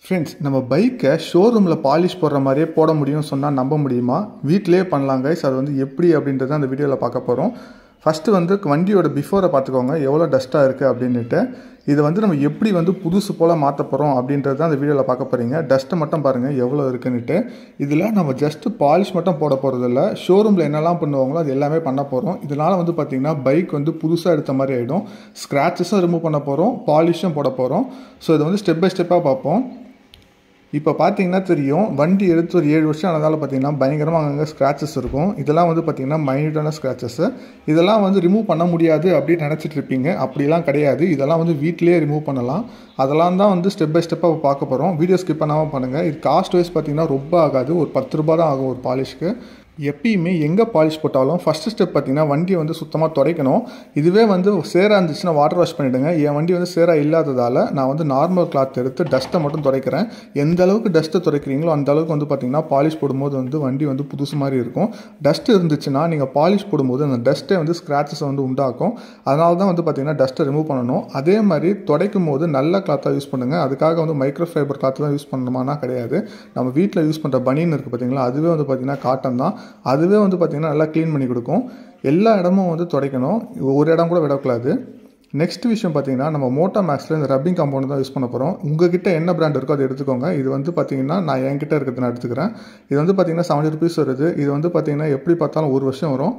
friends நம்ம பைக்கை ஷோரூமில் பாலிஷ் போடுற மாதிரியே போட முடியும்னு சொன்னால் நம்ப முடியுமா வீட்டிலேயே பண்ணலாம் கைஸ் அது வந்து எப்படி அப்படின்றத அந்த வீடியோவில் பார்க்க போகிறோம் ஃபஸ்ட்டு வந்து வண்டியோட பிஃபோரை பார்த்துக்கோங்க எவ்வளோ டஸ்ட்டாக இருக்குது அப்படின்ட்டு இதை வந்து நம்ம எப்படி வந்து புதுசு போல் மாற்ற போகிறோம் அப்படின்றது தான் அந்த வீடியோவில் பார்க்க போகிறீங்க டஸ்ட்டை மட்டும் பாருங்கள் எவ்வளோ இருக்குன்னுட்டு இதில் நம்ம ஜஸ்ட்டு பாலிஷ் மட்டும் போட போகிறதில்ல ஷோரூமில் என்னெல்லாம் பண்ணுவாங்களோ அது எல்லாமே பண்ண போகிறோம் இதனால் வந்து பார்த்திங்கன்னா பைக் வந்து புதுசாக எடுத்த மாதிரி ஆகிடும் ஸ்க்ராச்சஸும் ரிமூவ் பண்ண போகிறோம் பாலிஷும் போட போகிறோம் ஸோ இதை வந்து ஸ்டெப் பை ஸ்டெப்பாக பார்ப்போம் இப்போ பார்த்தீங்கன்னா தெரியும் வண்டி எடுத்து ஒரு ஏழு வருஷம் ஆனதால் பார்த்தீங்கன்னா பயங்கரமாக அங்கங்கே ஸ்க்ராச்சஸ் இருக்கும் இதெல்லாம் வந்து பார்த்தீங்கன்னா மைனூட்டான ஸ்க்ராச்சஸ்ஸு இதெல்லாம் வந்து ரிமூவ் பண்ண முடியாது அப்படின்னு நினச்சிட்டு இருப்பீங்க அப்படிலாம் கிடையாது இதெல்லாம் வந்து வீட்டிலேயே ரிமூவ் பண்ணலாம் அதெல்லாம் தான் வந்து ஸ்டெப் பை ஸ்டெப்பாக பார்க்க போகிறோம் வீடியோ ஸ்கிப் பண்ணாமல் பண்ணுங்கள் இது காஸ்ட் வைஸ் பார்த்தீங்கன்னா ரொம்ப ஆகாது ஒரு பத்து ரூபா தான் ஆகும் ஒரு பாலிஷ்க்கு எப்பயுமே எங்கே பாலிஷ் போட்டாலும் ஃபஸ்ட்டு ஸ்டெப் பார்த்தீங்கன்னா வண்டியை வந்து சுத்தமாக துடைக்கணும் இதுவே வந்து சேராக இருந்துச்சுன்னா வாட்டர் வாஷ் பண்ணிவிடுங்க என் வண்டி வந்து சேராக இல்லாததால் நான் வந்து நார்மல் கிளாத் எடுத்து டஸ்ட்டை மட்டும் துடைக்கிறேன் எந்த அளவுக்கு டஸ்ட்டை துடைக்கிறீங்களோ அந்த அளவுக்கு வந்து பார்த்தீங்கன்னா பாலிஷ் போடும்போது வந்து வண்டி வந்து புதுசு மாதிரி இருக்கும் டஸ்ட் இருந்துச்சுன்னா நீங்கள் பாலிஷ் போடும்போது அந்த டஸ்ட்டே வந்து ஸ்க்ராச்சஸை வந்து உண்டாக்கும் அதனால தான் வந்து பார்த்தீங்கன்னா டஸ்ட்டை ரிமூவ் பண்ணணும் அதே மாதிரி துடைக்கும் போது நல்ல கிளாத்தாக யூஸ் பண்ணுங்கள் அதுக்காக வந்து மைக்ரோ ஃபைபர் கிளாத் தான் யூஸ் பண்ணணுமானா கிடையாது நம்ம வீட்டில் யூஸ் பண்ணுற பனியன் இருக்குது பார்த்தீங்களா அதுவே வந்து பார்த்தீங்கன்னா காட்டன் தான் அதுவே வந்து பார்த்திங்கன்னா நல்லா க்ளீன் பண்ணி கொடுக்கும் எல்லா இடமும் வந்து துடைக்கணும் ஒரு இடம் கூட விடக்கூடாது நெக்ஸ்ட் விஷயம் பார்த்தீங்கன்னா நம்ம மோட்டோ மேக்ஸில் இந்த ரப்பிங் காம்பவுண்ட் தான் யூஸ் பண்ண போகிறோம் உங்ககிட்ட என்ன பிராண்ட் இருக்கோ அதை எடுத்துக்கோங்க இது வந்து பார்த்தீங்கன்னா நான் என்கிட்ட இருக்கிறது நான் எடுத்துக்கிறேன் இது வந்து பார்த்தீங்கன்னா செவன்ட்டி ருபீஸ் வருது இது வந்து பார்த்தீங்கன்னா எப்படி பார்த்தாலும் ஒரு வருஷம் வரும்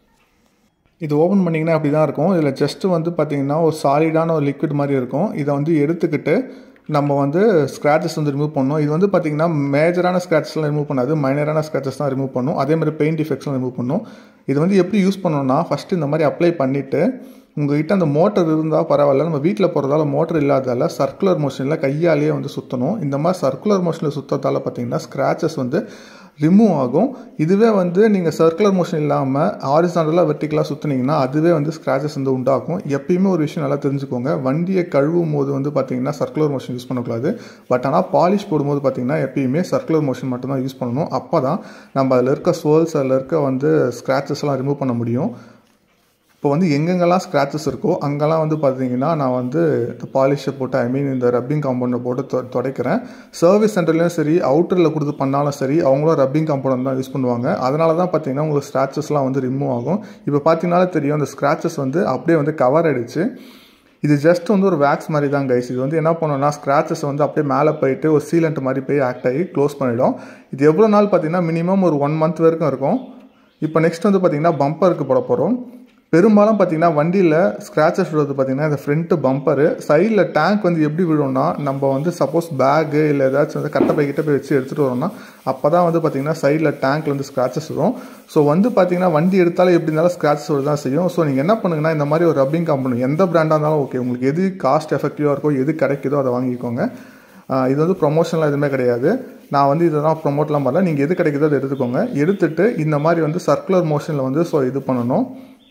இது ஓப்பன் பண்ணிங்கன்னா அப்படி தான் இருக்கும் இதில் ஜஸ்ட்டு வந்து பார்த்திங்கன்னா ஒரு சாலிடான ஒரு லிக்விட் மாதிரி இருக்கும் இதை வந்து எடுத்துக்கிட்டு நம்ம வந்து ஸ்க்ராச்சஸ் வந்து ரிமூவ் பண்ணணும் இது வந்து பார்த்திங்கன்னா மேஜரான ஸ்க்ராச்சஸ்லாம் ரிமூவ் பண்ணாது மைனரான ஸ்க்ராச்சஸ் தான் ரிமூவ் பண்ணும் அதே மாதிரி பெயிண்ட் டிஃபெக்ட்ஸ்லாம் ரிமூவ் பண்ணும் இது வந்து எப்படி யூஸ் பண்ணணும்னா ஃபஸ்ட்டு இந்த மாதிரி அப்ளை பண்ணிவிட்டு உங்கள்கிட்ட அந்த மோட்டர் இருந்தால் பரவாயில்ல நம்ம வீட்டில் போகிறதால மோட்டர் இல்லாதால சர்க்குலர் மோஷனில் கையாலேயே வந்து சுற்றணும் இந்த மாதிரி சர்க்குலர் மோஷனில் சுற்றத்தால் பார்த்தீங்கன்னா ஸ்க்ராச்சஸ் வந்து ரிமூவ் ஆகும் இதுவே வந்து நீங்கள் சர்க்குலர் மோஷன் இல்லாமல் ஹாரிசாண்டலாக வெர்டிக்கலாக சுற்றுனீங்கன்னா அதுவே வந்து ஸ்க்ராச்சஸ் வந்து உண்டாகும் எப்பயுமே ஒரு விஷயம் நல்லா தெரிஞ்சுக்கோங்க வண்டியை கழுவும் போது வந்து பார்த்தீங்கன்னா சர்க்குலர் மோஷன் யூஸ் பண்ணக்கூடாது பட் ஆனால் பாலிஷ் போடும்போது பார்த்தீங்கன்னா எப்பயுமே சர்க்குலர் மோஷன் மட்டும்தான் யூஸ் பண்ணணும் அப்போ தான் நம்ம அதில் இருக்க சோல்ஸ் அதில் இருக்க வந்து ஸ்க்ராச்சஸ்லாம் ரிமூவ் பண்ண முடியும் இப்போ வந்து எங்கெங்கெல்லாம் ஸ்க்ராச்சஸ் இருக்கோ அங்கெல்லாம் வந்து பார்த்தீங்கன்னா நான் வந்து இந்த பாலிஷை போட்டு ஐ மீன் இந்த ரப்பிங் காம்பவுண்டை போட்டு தொ துடைக்கிறேன் சர்வீஸ் சென்டர்லேயும் சரி அவுட்டரில் கொடுத்து பண்ணாலும் சரி அவங்களும் ரப்பிங் காம்பவுண்ட் தான் யூஸ் பண்ணுவாங்க அதனால தான் பார்த்தீங்கன்னா உங்களுக்கு ஸ்க்ராச்சஸ்லாம் வந்து ரிமூவ் ஆகும் இப்போ பார்த்தீங்கனாலே தெரியும் அந்த ஸ்க்ராச்சஸ் வந்து அப்படியே வந்து கவர் ஆகிடுச்சு இது ஜஸ்ட் வந்து ஒரு வேக்ஸ் மாதிரி தான் கைஸ் இது வந்து என்ன பண்ணோம்னா ஸ்க்ராச்சஸ் வந்து அப்படியே மேலே போயிட்டு ஒரு சீலண்ட் மாதிரி போய் ஆக்ட் ஆகி க்ளோஸ் பண்ணிடும் இது எவ்வளோ நாள் பார்த்தீங்கன்னா மினிமம் ஒரு ஒன் மந்த் வரைக்கும் இருக்கும் இப்போ நெக்ஸ்ட் வந்து பார்த்தீங்கன்னா பம்பருக்கு போட போகிறோம் பெரும்பாலும் பார்த்தீங்கன்னா வண்டியில் ஸ்க்ராச்சஸ் விழுறது பார்த்தீங்கன்னா இந்த ஃப்ரண்ட்டு பம்பரு சைடில் டேங்க் வந்து எப்படி விழும்னா நம்ம வந்து சப்போஸ் பேகு இல்லை ஏதாச்சும் வந்து கட்டை பை கிட்ட போய் வச்சு எடுத்துகிட்டு வரோம்னா அப்போ தான் வந்து பார்த்தீங்கன்னா சைடில் டேங்க்கில் வந்து ஸ்க்ராச்சஸ் வரும் ஸோ வந்து பார்த்தீங்கன்னா வண்டி எடுத்தாலும் எப்படி இருந்தாலும் ஸ்க்ராச்சஸ் விட தான் செய்யும் ஸோ நீங்கள் என்ன பண்ணுங்கன்னா இந்த மாதிரி ஒரு ரப்பிங் கம்பெனி எந்த பிராண்டாக இருந்தாலும் ஓகே உங்களுக்கு எது காஸ்ட் எஃபெக்டிவாக இருக்கோ எது கிடைக்குதோ அதை வாங்கிக்கோங்க இது வந்து ப்ரொமோஷன்லாம் எதுவுமே கிடையாது நான் வந்து இதெல்லாம் ப்ரொமோட்லாம் பண்ணல நீங்கள் எது கிடைக்குதோ அதை எடுத்துக்கோங்க எடுத்துகிட்டு இந்த மாதிரி வந்து சர்க்குலர் மோஷனில் வந்து ஸோ இது பண்ணணும்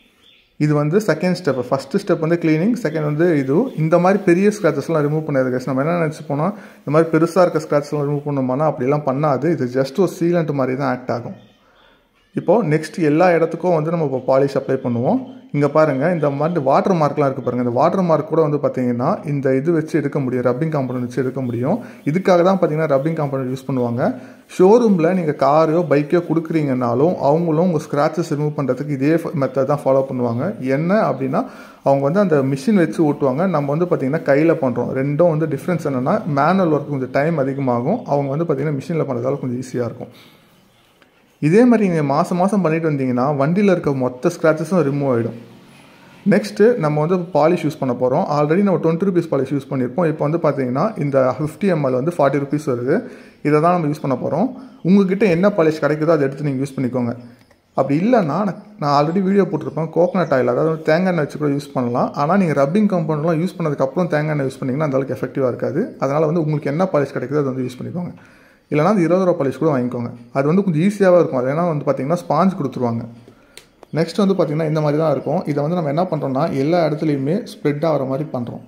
இது வந்து செகண்ட் ஸ்டெப் ஃபஸ்ட்டு ஸ்டெப் வந்து க்ளீனிங் செகண்ட் வந்து இது இந்த மாதிரி பெரிய ஸ்க்ராச்சஸ்லாம் ரிமூவ் பண்ணாது கேஸ் நம்ம என்ன நினச்சி போனால் இந்த மாதிரி பெருசாக இருக்க ஸ்க்ராச்சஸ்லாம் ரிமூவ் பண்ணோம்னா அப்படிலாம் பண்ணாது இது ஜஸ்ட் ஒரு சீலண்ட் மாதிரி தான் ஆக்ட் ஆகும் இப்போது நெக்ஸ்ட் எல்லா இடத்துக்கும் வந்து நம்ம இப்போ பாலிஷ் அப்ளை பண்ணுவோம் இங்கே பாருங்கள் இந்த மாதிரி வாட்டர் மார்க்லாம் இருக்குது பாருங்கள் இந்த வாட்டர் மார்க் கூட வந்து பார்த்தீங்கன்னா இந்த இது வச்சு எடுக்க முடியும் ரப்பிங் காம்பவுண்ட் வச்சு எடுக்க முடியும் இதுக்காக தான் பார்த்தீங்கன்னா ரப்பிங் காம்பவுண்ட் யூஸ் பண்ணுவாங்க ஷோரூமில் நீங்கள் காரையோ பைக்கோ கொடுக்குறீங்கனாலும் அவங்களும் உங்கள் ஸ்க்ராச்சஸ் ரிமூவ் பண்ணுறதுக்கு இதே மெத்தட் தான் ஃபாலோ பண்ணுவாங்க என்ன அப்படின்னா அவங்க வந்து அந்த மிஷின் வச்சு ஓட்டுவாங்க நம்ம வந்து பார்த்திங்கன்னா கையில் பண்ணுறோம் ரெண்டும் வந்து டிஃப்ரென்ஸ் என்னென்னா மேனுவல் ஒர்க் கொஞ்சம் டைம் அதிகமாகும் அவங்க வந்து பார்த்திங்கன்னா மிஷினில் பண்ணுறதால கொஞ்சம் ஈஸியாக இருக்கும் இதே மாதிரி நீங்கள் மாதம் மாதம் பண்ணிட்டு வந்தீங்கன்னா வண்டியில் இருக்க மொத்த ஸ்க்ராச்சஸும் ரிமூவ் ஆகிடும் நெக்ஸ்ட்டு நம்ம வந்து பாலிஷ் யூஸ் பண்ண போகிறோம் ஆல்ரெடி நம்ம டுவெண்ட்டி ருபீஸ் பாலிஷ் யூஸ் பண்ணியிருப்போம் இப்போ வந்து பார்த்தீங்கன்னா இந்த ஃபிஃப்டி எம்எல் வந்து ஃபார்ட்டி ருபீஸ் வருது இதை தான் நம்ம யூஸ் பண்ண போகிறோம் உங்ககிட்ட என்ன பாலிஷ் கிடைக்குதோ அதை எடுத்து நீங்கள் யூஸ் பண்ணிக்கோங்க அப்படி இல்லைன்னா நான் ஆல்ரெடி வீடியோ போட்டிருப்பேன் கோகனட் ஆயில் அதாவது தேங்காய் எண்ணெய் வச்சு கூட யூஸ் பண்ணலாம் ஆனால் நீங்கள் ரப்பிங் கம்பவுண்ட்லாம் யூஸ் பண்ணதுக்கப்புறம் தேங்காய் எண்ணெய் யூஸ் பண்ணிங்கன்னா அந்தளவுக்கு எஃபெக்டிவாக இருக்காது அதனால் வந்து உங்களுக்கு என்ன பாலிஷ் கிடைக்குதோ அதை வந்து யூஸ் பண்ணிக்கோங்க இல்லைனா அது இருபது ரூபா பாலிஷ் கூட வாங்கிக்கோங்க அது வந்து கொஞ்சம் ஈஸியாகவே இருக்கும் அது ஏன்னா வந்து பார்த்திங்கன்னா ஸ்பாஞ்ச் கொடுத்துருவாங்க நெக்ஸ்ட் வந்து பார்த்திங்கன்னா இந்த மாதிரி தான் இருக்கும் இதை வந்து நம்ம என்ன பண்ணுறோம்னா எல்லா இடத்துலையுமே ஸ்ப்ரெட் ஆகிற மாதிரி பண்ணுறோம்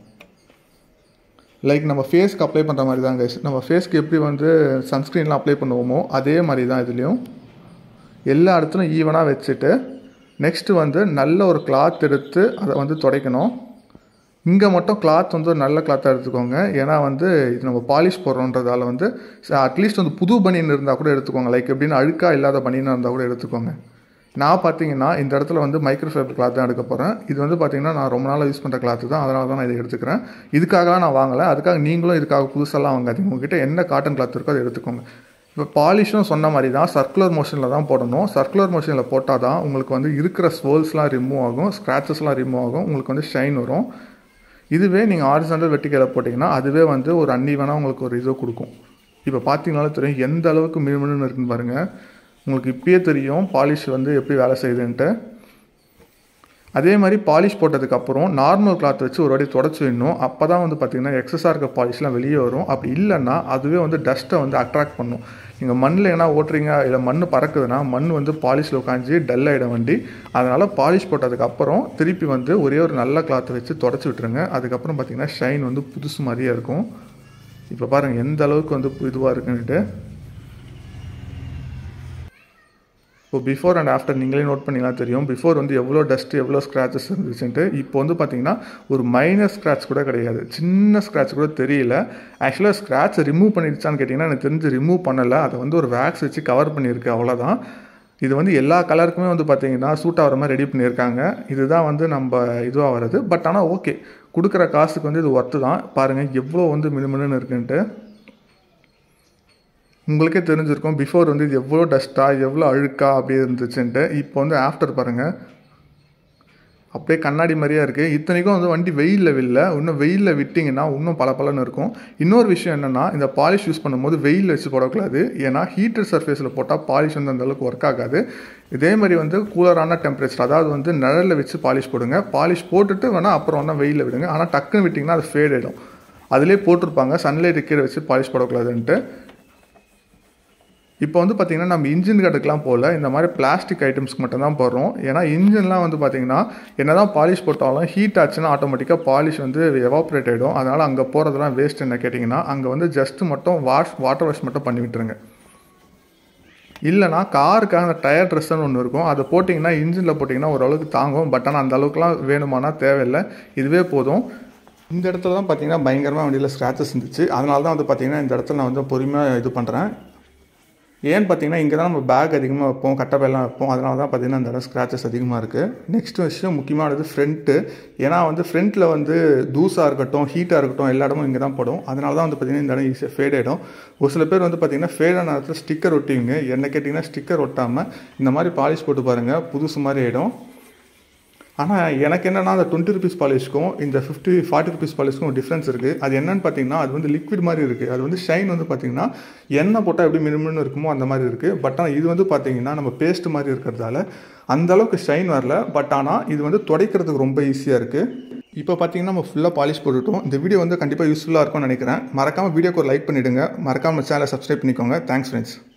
லைக் நம்ம ஃபேஸ்க்கு அப்ளை பண்ணுற மாதிரி தான் கைஸ் நம்ம ஃபேஸ்க்கு எப்படி வந்து சன்ஸ்க்ரீன்லாம் அப்ளை பண்ணுவோமோ அதே மாதிரி தான் இதுலேயும் எல்லா இடத்துலையும் ஈவனாக வச்சுட்டு நெக்ஸ்ட்டு வந்து நல்ல ஒரு கிளாத் எடுத்து அதை வந்து துடைக்கணும் இங்கே மட்டும் கிளாத் வந்து ஒரு நல்ல கிளாத்தாக எடுத்துக்கோங்க ஏன்னா வந்து இது நம்ம பாலிஷ் போடுறோன்றதால வந்து அட்லீஸ்ட் வந்து புது பனியன் இருந்தால் கூட எடுத்துக்கோங்க லைக் எப்படின்னு அழுக்கா இல்லாத பனியனாக இருந்தால் கூட எடுத்துக்கோங்க நான் பார்த்தீங்கன்னா இந்த இடத்துல வந்து மைக்ரோ ஃபைபர் கிளாத் தான் எடுக்க போகிறேன் இது வந்து பார்த்தீங்கன்னா நான் ரொம்ப நாளாக யூஸ் பண்ணுற கிளாத்து தான் அதனால தான் நான் இதை எடுத்துக்கிறேன் இதுக்காகலாம் நான் வாங்கலை அதுக்காக நீங்களும் இதுக்காக புதுசெல்லாம் வாங்காதீங்க உங்ககிட்ட என்ன காட்டன் கிளாத் இருக்கோ அதை எடுத்துக்கோங்க இப்போ பாலிஷும் சொன்ன மாதிரி தான் சர்க்குலர் மோஷனில் தான் போடணும் சர்க்குலர் மோஷனில் போட்டால் தான் உங்களுக்கு வந்து இருக்கிற ஸ்வோல்ஸ்லாம் ரிமூவ் ஆகும் ஸ்க்ராச்சஸ்லாம் ரிமூவ் ஆகும் உங்களுக்கு வந்து ஷைன் வரும் இதுவே நீங்கள் ஆரிசண்டல் வெட்டிக்கையில் போட்டிங்கன்னா அதுவே வந்து ஒரு அன்னீவனாக உங்களுக்கு ஒரு இதை கொடுக்கும் இப்போ பார்த்தீங்கனாலும் தெரியும் எந்த அளவுக்கு மினுமினுன்னு இருக்குன்னு பாருங்கள் உங்களுக்கு இப்பயே தெரியும் பாலிஷ் வந்து எப்படி வேலை செய்யுதுன்ட்டு அதே மாதிரி பாலிஷ் போட்டதுக்கப்புறம் நார்மல் கிளாத் வச்சு ஒரு வாட்டி தொடச்சி விடணும் அப்போ தான் வந்து பார்த்திங்கன்னா எக்ஸஸாக இருக்க பாலிஷ்லாம் வெளியே வரும் அப்படி இல்லைன்னா அதுவே வந்து டஸ்ட்டை வந்து அட்ராக்ட் பண்ணும் நீங்கள் மண்ணில் என்ன ஓட்டுறீங்க இல்லை மண் பறக்குதுன்னா மண் வந்து பாலிஷில் உட்காந்து டல் ஆகிடும் வண்டி அதனால் பாலிஷ் போட்டதுக்கப்புறம் திருப்பி வந்து ஒரே ஒரு நல்ல கிளாத்தை வச்சு தொடச்சி விட்டுருங்க அதுக்கப்புறம் பார்த்திங்கன்னா ஷைன் வந்து புதுசு மாதிரியே இருக்கும் இப்போ பாருங்கள் எந்த அளவுக்கு வந்து இதுவாக இருக்குன்னுட்டு இப்போ பிஃபோர் அண்ட் ஆஃப்டர் நீங்களே நோட் பண்ணிங்கன்னா தெரியும் பிஃபோர் வந்து எவ்வளோ டஸ்ட் எவ்வளோ ஸ்க்ராச்சஸ் இருந்துச்சுன்ட்டு இப்போ வந்து பார்த்தீங்கன்னா ஒரு மைனர் ஸ்க்ராட்ச் கூட கிடையாது சின்ன ஸ்க்ராட்ச் கூட தெரியல ஆக்சுவலாக ஸ்க்ராட்ச் ரிமூவ் பண்ணிடுச்சான்னு கேட்டிங்கன்னா எனக்கு தெரிஞ்சு ரிமூவ் பண்ணலை அதை வந்து ஒரு வேக்ஸ் வச்சு கவர் பண்ணியிருக்கு அவ்வளோதான் இது வந்து எல்லா கலருக்குமே வந்து பார்த்தீங்கன்னா சூட் ஆகிற மாதிரி ரெடி பண்ணியிருக்காங்க இதுதான் வந்து நம்ம இதுவாக வர்றது பட் ஆனால் ஓகே கொடுக்குற காசுக்கு வந்து இது ஒர்த்து தான் பாருங்கள் எவ்வளோ வந்து மினுமினுன்னு இருக்குன்ட்டு உங்களுக்கே தெரிஞ்சிருக்கும் பிஃபோர் வந்து இது எவ்வளோ டஸ்ட்டாக எவ்வளோ அழுக்கா அப்படி இருந்துச்சுன்ட்டு இப்போ வந்து ஆஃப்டர் பாருங்கள் அப்படியே கண்ணாடி மாதிரியே இருக்குது இத்தனைக்கும் வந்து வண்டி வெயிலில் வில்ல இன்னும் வெயிலில் விட்டிங்கன்னா இன்னும் பல பலன்னு இருக்கும் இன்னொரு விஷயம் என்னென்னா இந்த பாலிஷ் யூஸ் பண்ணும்போது வெயிலில் வச்சு போடக்கூடாது ஏன்னா ஹீட்டர் சர்ஃபேஸில் போட்டால் பாலிஷ் வந்து அந்தளவுக்கு ஒர்க் ஆகாது இதே மாதிரி வந்து கூலரான டெம்பரேச்சர் அதாவது வந்து நிழலில் வச்சு பாலிஷ் போடுங்க பாலிஷ் போட்டுட்டு வேணால் அப்புறம் வேணால் வெயிலில் விடுங்க ஆனால் டக்குன்னு விட்டிங்கன்னா அது ஃபேட் ஆகிடும் அதிலே போட்டிருப்பாங்க சன்லைட் கீழே வச்சு பாலிஷ் போடக்கூடாதுன்ட்டு இப்போ வந்து பார்த்திங்கன்னா நம்ம இன்ஜின் கட்டுக்கெலாம் போகல இந்த மாதிரி பிளாஸ்டிக் ஐட்டம்ஸ்க்கு மட்டும் தான் போடுறோம் ஏன்னா இன்ஜின்லாம் வந்து பார்த்திங்கன்னா என்ன தான் பாலிஷ் போட்டாலும் ஹீட் ஆச்சுன்னா ஆட்டோமேட்டிக்காக பாலிஷ் வந்து எவாப்ரேட் ஆகிடும் அதனால் அங்கே போகிறதுலாம் வேஸ்ட் என்ன கேட்டிங்கன்னா அங்கே வந்து ஜஸ்ட்டு மட்டும் வாஷ் வாட்டர் வாஷ் மட்டும் பண்ணி விட்டுருங்க இல்லைனா காருக்காக அந்த டயர் ட்ரெஸ்ஸுன்னு ஒன்று இருக்கும் அதை போட்டிங்கன்னா இன்ஜினில் போட்டிங்கன்னா ஓரளவுக்கு தாங்கும் பட் ஆனால் அந்த அளவுக்குலாம் வேணுமானா தேவையில்லை இதுவே போதும் இந்த இடத்துல தான் பார்த்தீங்கன்னா பயங்கரமாக வண்டியில் ஸ்க்ராச்சஸ் இருந்துச்சு அதனால தான் வந்து பார்த்தீங்கன்னா இந்த இடத்துல நான் வந்து பொறுமையாக இது பண்ணுறேன் ஏன்னு பார்த்தீங்கன்னா இங்கே தான் நம்ம பேக் அதிகமாக வைப்போம் கட்டப்பையெல்லாம் வைப்போம் அதனால தான் பார்த்தீங்கன்னா இந்த இடம் ஸ்க்ராச்சஸ் அதிகமாக இருக்குது நெக்ஸ்ட் விஷயம் முக்கியமானது ஃப்ரண்ட்டு ஏன்னா வந்து ஃப்ரண்ட்டில் வந்து தூசாக இருக்கட்டும் ஹீட்டாக இருக்கட்டும் எல்லா இடமும் இங்கே தான் படும் அதனால தான் வந்து பார்த்திங்கன்னா இந்த இடம் ஈஸியாக ஃபேட் ஆகிடும் ஒரு சில பேர் வந்து பார்த்திங்கன்னா ஃபேடான நேரத்தில் ஸ்டிக்கர் ஒட்டிங்க என்ன கேட்டிங்கன்னா ஸ்டிக்கர் ஒட்டாமல் இந்த மாதிரி பாலிஷ் போட்டு பாருங்கள் புதுசு மாதிரி ஆகிடும் ஆனால் எனக்கு என்னென்னா அந்த டுவெண்ட்டி ருபீஸ் பாலிஷ்க்கும் இந்த ஃபிஃப்டி ஃபார்ட்டி ருபீஸ் பாலிஷ்க்கும் ஒரு டிஃப்ரென்ஸ் இருக்குது அது என்னன்னு பார்த்தீங்கன்னா அது வந்து லிக்விட் மாதிரி இருக்குது அது வந்து ஷைன் வந்து பார்த்தீங்கன்னா எண்ணெய் போட்டால் எப்படி மினிமம்னு இருக்குமோ அந்த மாதிரி இருக்குது பட் ஆனால் இது வந்து பார்த்தீங்கன்னா நம்ம பேஸ்ட் மாதிரி இருக்கிறதால அந்த அளவுக்கு ஷைன் வரல பட் ஆனால் இது வந்து துடைக்கிறதுக்கு ரொம்ப ஈஸியாக இருக்குது இப்போ பார்த்தீங்கன்னா நம்ம ஃபுல்லாக பாலிஷ் போட்டுட்டோம் இந்த வீடியோ வந்து கண்டிப்பாக யூஸ்ஃபுல்லாக இருக்கும்னு நினைக்கிறேன் மறக்காமல் வீடியோக்கு ஒரு லைக் பண்ணிவிடுங்க மறக்காமல் சேனலை சப்ஸ்கிரைப் பண்ணிக்கோங்க தேங்க்ஸ் ஃப்ரெண்ட்ஸ்